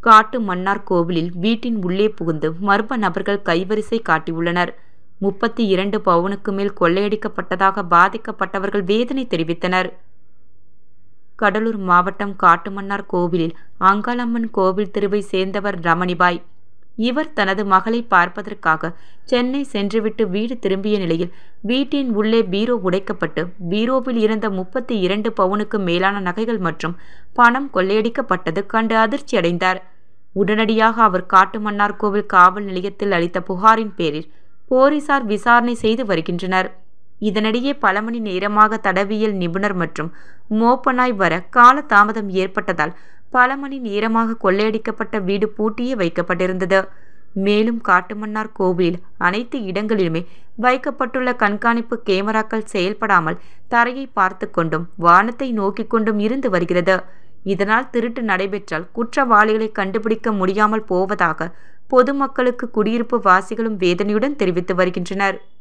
காட்டு மன்னார் கோவிலில் வீட்டின் உள்ளே புகுந்து மர்ம நபர்கள் கைவரிசை காட்டியுள்ளனர் முப்பத்தி இரண்டு பவுனுக்கு மேல் கொள்ளையடிக்கப்பட்டதாக பாதிக்கப்பட்டவர்கள் வேதனை தெரிவித்தனர் கடலூர் மாவட்டம் காட்டுமன்னார் கோவிலில் அங்காளம்மன் கோவில் தெருவை சேர்ந்தவர் ரமணிபாய் இவர் தனது மகளை பார்ப்பதற்காக சென்னை சென்றுவிட்டு வீடு திரும்பிய நிலையில் வீட்டின் உள்ளே பீரோ உடைக்கப்பட்டு பீரோவில் இருந்த முப்பத்தி இரண்டு பவுனுக்கு மேலான நகைகள் மற்றும் பணம் கொள்ளையடிக்கப்பட்டது கண்டு அதிர்ச்சி அடைந்தார் உடனடியாக அவர் காட்டுமன்னார் கோவில் காவல் நிலையத்தில் அளித்த புகாரின் பேரில் போலீசார் விசாரணை செய்து வருகின்றனர் இதனிடையே பல மணி நேரமாக தடவியல் நிபுணர் மற்றும் மோப்பனாய் வர கால தாமதம் ஏற்பட்டதால் பல மணி நேரமாக கொள்ளையடிக்கப்பட்ட வீடு பூட்டியே வைக்கப்பட்டிருந்தது மேலும் காட்டுமன்னார் கோவிலில் அனைத்து இடங்களிலுமே வைக்கப்பட்டுள்ள கண்காணிப்பு கேமராக்கள் செயல்படாமல் தரையை பார்த்து கொண்டும் வானத்தை நோக்கிக் கொண்டும் இருந்து வருகிறது இதனால் திருட்டு நடைபெற்றால் குற்றவாளிகளை கண்டுபிடிக்க முடியாமல் போவதாக பொதுமக்களுக்கு குடியிருப்பு வாசிகளும் வேதனையுடன் தெரிவித்து வருகின்றனர்